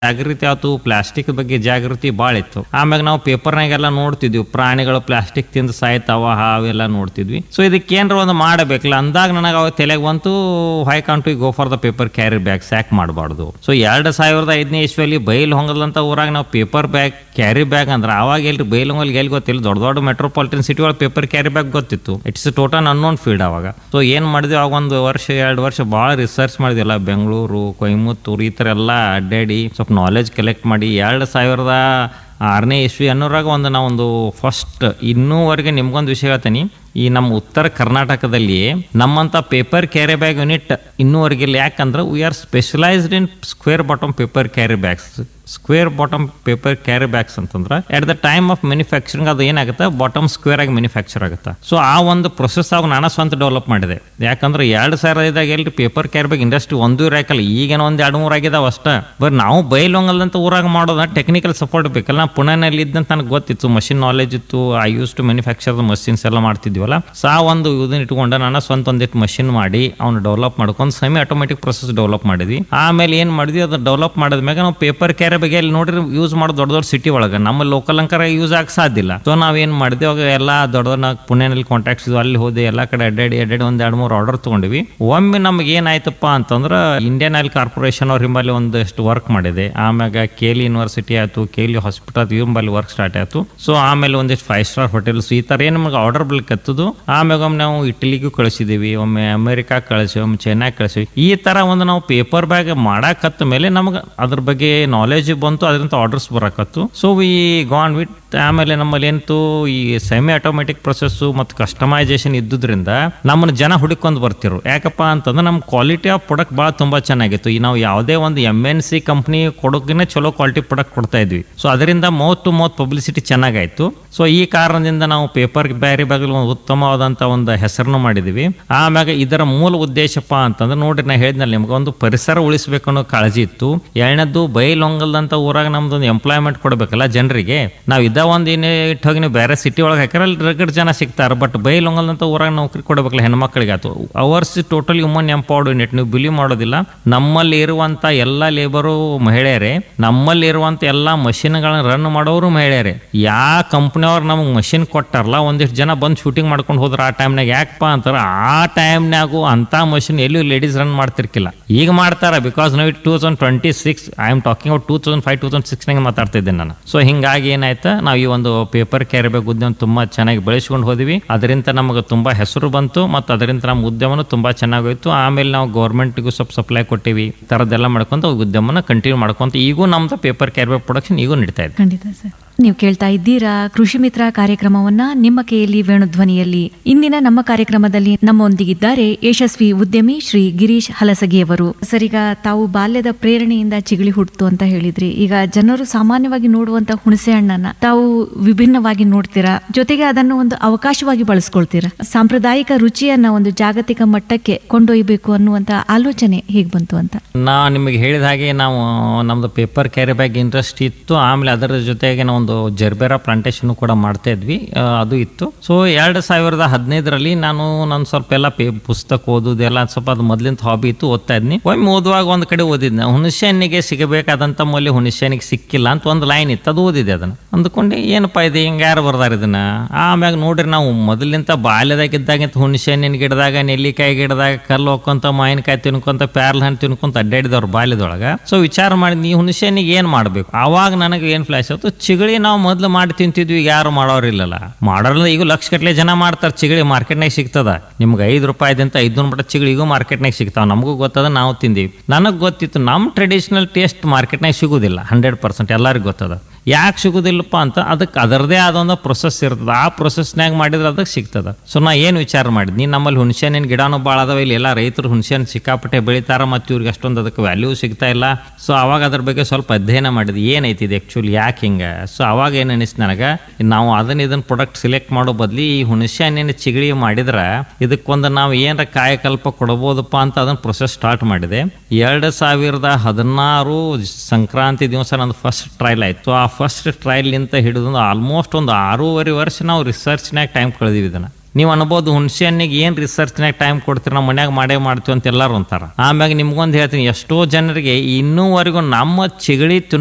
ಜಾಗೃತಿ ಆಯ್ತು ಪ್ಲಾಸ್ಟಿಕ್ ಬಗ್ಗೆ ಜಾಗೃತಿ ಭಾಳ ಇತ್ತು ಆಮ್ಯಾಗ ನಾವು ಪೇಪರ್ನಾಗೆಲ್ಲ ನೋಡ್ತಿದ್ವಿ ಪ್ರಾಣಿಗಳು ಪ್ಲಾಸ್ಟಿಕ್ ತಿಂದು ಸಾಯ್ತಾವ ಅವೆಲ್ಲ ನೋಡ್ತಿದ್ವಿ ಸೊ ಇದಕ್ಕೆ ಏನಾರ ಒಂದು ಮಾಡಬೇಕಲ್ಲ ಅಂದಾಗ ನನಗೆ ಅವಾಗ ತಲೆಗೆ ಬಂತು I can to go for the paper carry bag ಸ್ಯಾಕ್ ಮಾಡಬಾರ್ದು ಸೊ ಎರಡು ಸಾವಿರದ ಐದನೇ ಇಸ್ವಿಯಲ್ಲಿ ಬೈಲ್ ಹೊಂಗಲ್ದಂತ ಊರಾಗ ನಾವು ಪೇಪರ್ ಬ್ಯಾಗ್ ಕ್ಯಾರಿ ಬ್ಯಾಗ್ ಅಂದ್ರೆ ಅವಾಗ ಎಲ್ರಿ ಬೈಲ್ ಹೊಂಗಲ್ಗೆ ಎಲ್ಲಿ ಗೊತ್ತಿಲ್ಲ ದೊಡ್ಡ ದೊಡ್ಡ ಮೆಟ್ರೋಪಾಲಿಟನ್ ಸಿಟಿ ಒಳಗೆ ಪೇಪರ್ ಕ್ಯಾರಿ ಬ್ಯಾಗ್ ಗೊತ್ತಿತ್ತು ಇಟ್ಸ್ ಟೋಟಲ್ ಅನ್ನೋನ್ ಫೀಲ್ಡ್ ಅವಾಗ ಸೊ ಏನು ಮಾಡಿದ್ವಿ ಅವಾಗ ಒಂದು ವರ್ಷ ಎರಡು ವರ್ಷ ಭಾಳ ರಿಸರ್ಚ್ ಮಾಡಿದ್ವಿಲ್ಲ ಬೆಂಗಳೂರು ಕೊಯಮತ್ತೂರು ಈ ಥರ ಎಲ್ಲ ಅಡ್ಡಾಡಿ ಸ್ವಲ್ಪ ನಾಲೆಜ್ ಕಲೆಕ್ಟ್ ಮಾಡಿ ಎರಡು ಸಾವಿರದ ಆರನೇ ಇಸ್ವಿ ಅನ್ನೋರಾಗ ಒಂದು ನಾವೊಂದು ಫಸ್ಟ್ ಇನ್ನೂವರೆಗೆ ನಿಮ್ಗೊಂದು ವಿಷಯ ಹೇಳ್ತೀನಿ ಈ ನಮ್ಮ ಉತ್ತರ ಕರ್ನಾಟಕದಲ್ಲಿ ನಮ್ಮಂಥ ಪೇಪರ್ ಕ್ಯಾರಿ ಬ್ಯಾಗ್ ಯೂನಿಟ್ ಇನ್ನೂವರೆಗೆ ಇಲ್ಲ ಯಾಕಂದ್ರೆ we are specialized in square bottom paper carry bags square bottom paper carry bags ಅಂತಂದ್ರೆ at the time of manufacturing ಅದು ಏನಾಗುತ್ತೆ ಬಾಟಮ್ ಸ್ಕ್ವೇರ್ ಆಗಿ ಮ್ಯಾನುಫ್ಯಾಕ್ಚರ್ ಆಗುತ್ತೆ ಸೊ ಆ ಒಂದು ಪ್ರೊಸೆಸ್ ಆಗ ನಾನು ಸ್ವಂತ ಡೆವಲಪ್ ಮಾಡಿದೆ ಯಾಕಂದ್ರೆ ಎರಡು ಸಾವಿರ ಐದಾಗ ಎಲ್ರಿ ಪೇಪರ್ ಕ್ಯಾರಿ ಬ್ಯಾಗ್ ಇಂಡಸ್ಟ್ರಿ ಒಂದು ಇರಾಕಲ್ಲ ಈಗೇನೋ ಒಂದು ಎರಡು ಮೂರು ಆಗಿದಾವ ಅಷ್ಟೇ ಬಟ್ ನಾವು ಬೈಲೊಂಗಲ್ದಂತ ಊರಾಗ ಮಾಡೋದ ಟೆಕ್ನಿಕಲ್ ಸಪೋರ್ಟ್ ಬೇಕಲ್ಲ ನಾ ಪುಣೆನಲ್ಲಿ ಇದ್ದಂತ ನನಗೆ ಗೊತ್ತಿತ್ತು ಮಷಿನ್ ನಾಲೆಜ್ ಇತ್ತು I use to manufacture machines ಎಲ್ಲ ಮಾಡ್ತಿದ್ವಲ್ಲ ಸೊ ಆ ಒಂದು ಇದನ್ನ ಇಟ್ಕೊಂಡು ನಾನು ಸ್ವಂತ ಒಂದಿಟ್ಟು ಮಷಿನ್ ಮಾಡಿ ಅವ್ನು ಡೆವಲಪ್ ಮಾಡ್ಕೊಂಡು ಸೆಮಿ ಆಟೋಮೆಟಿಕ್ ಪ್ರೊಸೆಸ್ ಡೆವಲಪ್ ಮಾಡಿದ್ವಿ ಆಮೇಲೆ ಏನು ಮಾಡಿದ್ವಿ ಅದು ಡೆವಲಪ್ ಮಾಡಿದ್ಮ್ಯಾಗ ನಾವು ಪೇಪರ್ ಕ್ಯಾರಿ ಬಗ್ಗೆ ಇಲ್ಲಿ ನೋಡ್ರಿ ಯೂಸ್ ಮಾಡೋದು ದೊಡ್ಡ ದೊಡ್ಡ ಸಿಟಿ ಒಳಗೆ ನಮ್ಮ ಲೋಕಲ್ ಅಂಕರ ಯೂಸ್ ಆಗಕ್ಕೆ ಸಾಧ್ಯ ಇಲ್ಲ ಸೊ ನಾವೇನು ಮಾಡಿದ್ವಿ ಅವಾಗ ಎಲ್ಲ ದೊಡ್ಡ ದೊಡ್ಡ ನಾವು ಪುಣೆನಲ್ಲಿ ಕಾಂಟ್ಯಾಕ್ಟ್ಸ್ ಇದ್ವು ಅಲ್ಲಿ ಹೋದೆ ಎಲ್ಲ ಕಡೆ ಅಡ್ಡಾಡಿ ಅಡ್ಡಾಡಿ ಒಂದು ಎರಡು ಮೂರು ಆರ್ಡರ್ ತೊಗೊಂಡ್ವಿ ಒಮ್ಮೆ ನಮ್ಗೆ ಏನಾಯ್ತಪ್ಪ ಅಂತಂದ್ರೆ ಇಂಡಿಯನ್ ಆಯಿಲ್ ಕಾರ್ಪೊರೇಷನ್ ಅವ್ರ ಹಿಂಬಲ್ಲಿ ಒಂದಷ್ಟು ವರ್ಕ್ ಮಾಡಿದೆ ಆಮ್ಯಾಗ ಕೇಲಿ ಯೂನಿವರ್ಸಿಟಿ ಆಯ್ತು ಕೇಲಿ ಹಾಸ್ಪಿಟಲ್ ಹಿಂಬಲ್ಲಿ ವರ್ಕ್ ಸ್ಟಾರ್ಟ್ ಆಯ್ತು ಸೊ ಆಮೇಲೆ ಒಂದಿಷ್ಟು ಫೈವ್ ಸ್ಟಾರ್ ಹೋಟೆಲ್ಸ್ ಈ ಥರ ಏನು ನಮಗೆ ಆರ್ಡರ್ ಬೆಳಕತ್ತದು ಆಮ್ಯಾಗ ಒಮ್ಮೆ ನಾವು ಇಟಲಿಗೂ ಕಳಿಸಿದ್ದೀವಿ ಒಮ್ಮೆ ಅಮೆರಿಕಾ ಕಳಿಸಿ ಒಮ್ಮೆ ಚೈನಾ ಕಳಿಸಿ ಈ ಥರ ಒಂದು ನಾವು ಪೇಪರ್ ಬ್ಯಾಗ್ ಮಾಡಾಕತ್ತ ಮೇಲೆ ನಮ್ಗೆ ಅದ್ರ ಬಗ್ಗೆ ನಾಲೆಜ್ ಬಂತು ಅದರಿಂದ ಆರ್ಡರ್ಸ್ ಬರಕತ್ತು ಸೊ ವಿ ಗಾನ್ ವಿತ್ ಆಮೇಲೆ ನಮ್ಮಲ್ಲಿ ಏನಂತು ಈ ಸೆಮಿ ಆಟೋಮೆಟಿಕ್ ಪ್ರೊಸೆಸ್ಸು ಮತ್ತು ಕಸ್ಟಮೈಸೇಷನ್ ಇದ್ದುದ್ರಿಂದ ನಮ್ಮನ್ನ ಜನ ಹುಡುಕೊಂಡು ಬರ್ತಿರು ಯಾಕಪ್ಪ ಅಂತಂದ್ರೆ ನಮ್ಮ ಕ್ವಾಲಿಟಿ ಆಫ್ ಪ್ರಾಡಕ್ಟ್ ಭಾಳ ತುಂಬ ಚೆನ್ನಾಗಿತ್ತು ಈ ನಾವು ಯಾವುದೇ ಒಂದು ಎಮ್ ಎನ್ ಸಿ ಕಂಪ್ನಿ ಕೊಡೋಕಿನ ಚಲೋ ಕ್ವಾಲಿಟಿ ಪ್ರಾಡಕ್ಟ್ ಕೊಡ್ತಾ ಇದ್ವಿ ಸೊ ಅದರಿಂದ ಮೌತ್ ಟು ಮೌತ್ ಪಬ್ಲಿಸಿಟಿ ಚೆನ್ನಾಗಾಯ್ತು ಸೊ ಈ ಕಾರಣದಿಂದ ನಾವು ಪೇಪರ್ ಬ್ಯಾರಿ ಬಗ್ಗೆ ಒಂದು ಉತ್ತಮವಾದಂಥ ಒಂದು ಹೆಸರನ್ನು ಮಾಡಿದ್ವಿ ಆಮ್ಯಾಗ ಇದರ ಮೂಲ ಉದ್ದೇಶಪ್ಪ ಅಂತಂದ್ರೆ ನೋಡ್ರಿ ನಾ ಹೇಳಿದ್ನಲ್ಲ ನಿಮ್ಗೆ ಒಂದು ಪರಿಸರ ಉಳಿಸ್ಬೇಕು ಅನ್ನೋ ಕಾಳಜಿ ಇತ್ತು ಎರಡನೇದ್ದು ಬೈಲೊಂಗಲ್ದಂತ ಊರಾಗ ನಮ್ದು ಒಂದು ಎಂಪ್ಲಾಯ್ಮೆಂಟ್ ಕೊಡಬೇಕಲ್ಲ ಜನರಿಗೆ ನಾವು ಇದ್ದ ಒಂದು ಏನೇ ಇಟ್ಟು ಹೋಗಿ ನೀವು ಬೇರೆ ಸಿಟಿ ಒಳಗೆ ಹಾಕಿರ ಅಲ್ಲಿ ರಗಡ್ ಜನ ಸಿಗ್ತಾರೆ ಬಟ್ ಬೈಲೊಂಗಲ್ದಂತ ಊರಾಗ ನೌಕರಿ ಕೊಡಬೇಕಲ್ಲ ಹೆಣ್ಮಕ್ಳಿಗೆ ಆಯ್ತು ours total human empowered unit ನೀವು ಬಿಲೀವ್ ಮಾಡೋದಿಲ್ಲ ನಮ್ಮಲ್ಲಿ ಇರುವಂತ ಎಲ್ಲ ಲೇಬರು ಮಹಿಳೆಯರೇ ನಮ್ಮಲ್ಲಿ ಇರುವಂತ ಎಲ್ಲ ಮಷಿನ್ಗಳನ್ನ ರನ್ ಮಾಡೋರು ಮಹಿಳೆಯರೇ ಯಾವ ಕಂಪ್ನಿಯವ್ರು ನಮಗೆ ಮಷಿನ್ ಕೊಟ್ಟಾರಲ್ಲ ಒಂದಿಷ್ಟು ಜನ ಬಂದು ಶೂಟಿಂಗ್ ಮಾಡ್ಕೊಂಡು ಹೋದ್ರ ಆ ಟೈಮ್ನಾಗ ಯಾಕಪ್ಪ ಅಂತಾರ ಆ ಟೈಮ್ನಾಗು ಅಂತ ಮಷಿನ್ ಎಲ್ಲೂ ಲೇಡೀಸ್ ರನ್ ಮಾಡ್ತಿರ್ಕಿಲ್ಲ ಈಗ ಮಾಡ್ತಾರ ಬಿಕಾಸ್ ನಾವು two thousand twenty six I am talking out two thousand five two thousand ಸಿಕ್ಸ್ನಾಗ ಮಾತಾಡ್ತಿದ್ದೆ ನಾನು ಸೊ ಹಿಂಗಾಗಿ ಏನಾಯ್ತು ನಾವು ಈ ಒಂದು ಪೇಪರ್ ಕ್ಯಾರಿ ಬ್ಯಾಗ್ ಉದ್ಯಮ ತುಂಬಾ ಚೆನ್ನಾಗಿ ಬೆಳೆಸ್ಕೊಂಡು ಹೋದ್ವಿ ಅದರಿಂದ ನಮಗೆ ತುಂಬಾ ಹೆಸರು ಬಂತು ಮತ್ತು ಅದರಿಂದ ನಮ್ಮ ಉದ್ಯಮನೂ ತುಂಬಾ ಚೆನ್ನಾಗೋಯ್ತು ಆಮೇಲೆ ನಾವು ಗೌರ್ಮೆಂಟ್ಗೂ ಸ್ವಲ್ಪ ಸಪ್ಲೈ ಕೊಟ್ಟಿವಿ ಈ ಥರದ್ದೆಲ್ಲ ಮಾಡ್ಕೊಂತ ಉದ್ಯಮನ ಕಂಟಿನ್ಯೂ ಮಾಡ್ಕೊಂತ ಈಗೂ ನಮ್ದು ಪೇಪರ್ ಕ್ಯಾರಿ ಬ್ಯಾಗ್ ಪ್ರೊಡಕ್ಷನ್ ಈಗೂ ನಡೀತಾ ಇದೆ ಖಂಡಿತ ಸರ್ ನೀವು ಕೇಳ್ತಾ ಇದ್ದೀರಾ ಕೃಷಿ ಮಿತ್ರ ಕಾರ್ಯಕ್ರಮವನ್ನ ನಿಮ್ಮ ಕೈಯಲ್ಲಿ ವೇಣುಧ್ವನಿಯಲ್ಲಿ ಇಂದಿನ ನಮ್ಮ ಕಾರ್ಯಕ್ರಮದಲ್ಲಿ ನಮ್ಮೊಂದಿಗಿದ್ದಾರೆ ಯಶಸ್ವಿ ಉದ್ಯಮಿ ಶ್ರೀ ಗಿರೀಶ್ ಹಲಸಗಿಯವರು ಸರ್ ಈಗ ತಾವು ಬಾಲ್ಯದ ಪ್ರೇರಣೆಯಿಂದ ಚಿಗಳಿ ಹುಟ್ಟಿತು ಅಂತ ಹೇಳಿದ್ರಿ ಈಗ ಜನರು ಸಾಮಾನ್ಯವಾಗಿ ನೋಡುವಂತ ಹುಣಸೆ ಹಣ್ಣನ್ನ ತಾವು ವಿಭಿನ್ನವಾಗಿ ನೋಡ್ತೀರಾ ಜೊತೆಗೆ ಅದನ್ನು ಒಂದು ಅವಕಾಶವಾಗಿ ಬಳಸ್ಕೊಳ್ತೀರಾ ಸಾಂಪ್ರದಾಯಿಕ ರುಚಿಯನ್ನ ಒಂದು ಜಾಗತಿಕ ಮಟ್ಟಕ್ಕೆ ಕೊಂಡೊಯ್ಯಬೇಕು ಅನ್ನುವಂತ ಆಲೋಚನೆ ಹೇಗೆ ಬಂತು ಅಂತ ನಾ ನಿಮಗೆ ಹೇಳಿದ ಹಾಗೆ ನಾವು ನಮ್ದು ಪೇಪರ್ ಕ್ಯಾರಿ ಬ್ಯಾಗ್ ಇಂಡಸ್ಟ್ರಿ ಇತ್ತು ಆಮೇಲೆ ಅದರ ಜೊತೆಗೆ ನಾವು ಒಂದು ಜರ್ಬೇರಾ ಪ್ಲಾಂಟೇಶನ್ ಕೂಡ ಮಾಡ್ತಾ ಇದ್ವಿ ಆ, ಅದು ಇತ್ತು ಸೊ ಎರಡು ಸಾವಿರದ ಹದಿನೈದರಲ್ಲಿ ನಾನು ನಾನು ಸ್ವಲ್ಪ ಎಲ್ಲ ಪೇ ಪುಸ್ತಕ ಓದೋದೆಲ್ಲ ಸ್ವಲ್ಪ ಅದು ಮೊದ್ಲಿಂದ ಹಾಬಿ ಇತ್ತು ಓದ್ತಾ ಇದ್ನಿ ಒಮ್ಮೆ ಓದುವಾಗ ಒಂದು ಕಡೆ ಓದಿದ್ನೆ ಹುಣಸೆ ಹಣ್ಣಿಗೆ ಸಿಗಬೇಕಾದಂಥ ಮೌಲ್ಯ ಹುಣಸೆ ಹಣ್ಣಿಗೆ ಸಿಕ್ಕಿಲ್ಲ ಅಂತ ಒಂದು ಲೈನ್ ಇತ್ತು ಅದು ಓದಿದೆ ಅದನ್ನು ಅಂದ್ಕೊಂಡು ಏನಪ್ಪ ಇದು ಹಿಂಗೆ ಯಾರು ಬರ್ದಾರ ಇದನ್ನ ಆಮ್ಯಾಗ ನೋಡ್ರಿ ನಾವು ಮೊದಲಿಂದ ಬಾಲ್ಯದಾಗಿದ್ದಾಗಿಂತ ಹುಣಸೆ ಹಣ್ಣಿನ ಗಿಡದಾಗ ನೆಲ್ಲಿಕಾಯಿ ಗಿಡದಾಗ ಕಲ್ಲು ಹೋಗ್ಕೊಂತ ಮಾವಿನಕಾಯಿ ತಿನ್ಕೊಂತ ಪ್ಯಾರ್ಲ ಹಣ್ಣು ತಿನ್ಕೊಂತ ಅಡ್ಡಾಡಿದವ್ರು ಬಾಲ್ಯದೊಳಗೆ ಸೊ ವಿಚಾರ ಮಾಡಿ ನೀ ಹುಣಸೆ ಹಣ್ಣಿಗೆ ಏನು ಮಾಡಬೇಕು ಆವಾಗ ನನಗೆ ಏನು ಫ್ಲಾಶ್ ಆಯ್ತು ಚಿಗಳಿ ನಾವು ಮೊದಲು ಮಾಡಿ ತಿಂತಿದ್ವಿ ಈಗ ಯಾರು ಮಾಡೋರಿಲ್ಲಲ್ಲ ಮಾಡೋಲ್ಲ ಈಗ ಲಕ್ಷ ಗಟ್ಟಲೆ ಜನ ಮಾಡ್ತಾರೆ ಚಿಗಳಿ ಮಾರ್ಕೆಟ್ನಾಗ ಸಿಗ್ತದ ನಿಮ್ಗೆ ಐದು ರೂಪಾಯಿದಂತ ಐದ್ನೂರು ಮಟ್ಟ ಚಿಗಳಿಗೂ ಮಾರ್ಕೆಟ್ನಾಗ ಸಿಗ್ತಾವ ನಮಗೂ ಗೊತ್ತದ ನಾವು ತಿಂದೀವಿ ನನಗೆ ಗೊತ್ತಿತ್ತು ನಮ್ಮ ಟ್ರೆಡಿಷನಲ್ ಟೇಸ್ಟ್ ಮಾರ್ಕೆಟ್ನಾಗ ಸಿಗೋದಿಲ್ಲ ಹಂಡ್ರೆಡ್ ಪರ್ಸೆಂಟ್ ಎಲ್ಲರಿಗೂ ಗೊತ್ತದ ಯಾಕೆ ಸಿಗೋದಿಲ್ಲಪ್ಪ ಅಂತ ಅದಕ್ಕೆ ಅದರದೇ ಆದ ಒಂದು ಪ್ರೊಸೆಸ್ ಇರ್ತದೆ ಆ ಪ್ರೊಸೆಸ್ನಾಗ ಮಾಡಿದ್ರೆ ಅದಕ್ಕೆ ಸಿಗ್ತದ ಸೊ ನಾ ಏನು ವಿಚಾರ ಮಾಡಿದ್ನಿ ನಮ್ಮಲ್ಲಿ ಹುಣಸೆ ಹಣ್ಣಿನ ಗಿಡನೂ ಭಾಳ ಅದಾವ ಇಲ್ಲಿ ಎಲ್ಲ ರೈತರು ಹುಣಸೆ ಹಣ್ಣು ಸಿಕ್ಕಾಪಟ್ಟೆ ಬೆಳಿತಾರ ಮತ್ತು ಇವ್ರಿಗೆ ಅಷ್ಟೊಂದು ಅದಕ್ಕೆ ವ್ಯಾಲ್ಯೂ ಸಿಗ್ತಾ ಇಲ್ಲ ಸೊ ಅವಾಗ ಅದ್ರ ಬಗ್ಗೆ ಸ್ವಲ್ಪ ಅಧ್ಯಯನ ಮಾಡಿದ್ವಿ ಏನೈತಿ ಇದು ಆ್ಯಕ್ಚುಲಿ ಯಾಕೆ ಹಿಂಗೆ ಸೊ ಅವಾಗ ಏನು ಅನಿಸ್ತು ನನಗೆ ನಾವು ಅದನ್ನ ಇದನ್ನ ಪ್ರಾಡಕ್ಟ್ ಸಿಲೆಕ್ಟ್ ಮಾಡೋ ಬದ್ಲಿ ಈ ಹುಣಸೆ ಹಣ್ಣಿನ ಚಿಗಳಿ ಮಾಡಿದ್ರೆ ಇದಕ್ಕೊಂದು ನಾವು ಏನರ ಕಾಯಕಲ್ಪ ಕೊಡ್ಬೋದಪ್ಪ ಅಂತ ಅದನ್ನ ಪ್ರೊಸೆಸ್ ಸ್ಟಾರ್ಟ್ ಮಾಡಿದೆ ಎರಡು ಸಾವಿರದ ಹದಿನಾರು ಸಂಕ್ರಾಂತಿ ದಿವಸ ನಂದು ಫಸ್ಟ್ ಟ್ರಯಲ್ ಆಯಿತು ಆ ಫಸ್ಟ್ ಟ್ರಯಲ್ನಿಂದ ಹಿಡಿದು ಆಲ್ಮೋಸ್ಟ್ ಒಂದು ಆರೂವರೆ ವರ್ಷ ನಾವು ರಿಸರ್ಚ್ನಾಗ ಟೈಮ್ ಕಳೆದಿವಿ ಇದನ್ನು ನೀವು ಅನ್ಬೋದು ಹುಣಸೆ ಹಣ್ಣಿಗೆ ಏನ್ ರಿಸರ್ಚ್ನಾಗ ಟೈಮ್ ಕೊಡ್ತೀರಿ ನಾವು ಮನ್ಯಾಗ ಮಾಡೇ ಮಾಡ್ತೀವಿ ಅಂತ ಎಲ್ಲಾರು ಅಂತಾರ ಆಮ್ಯಾಗ ನಿಮ್ಗೊಂದು ಹೇಳ್ತೀನಿ ಎಷ್ಟೋ ಜನರಿಗೆ ಇನ್ನೂವರೆಗೂ ನಮ್ಮ ಚಿಗಳಿ ತಿನ್ನೋ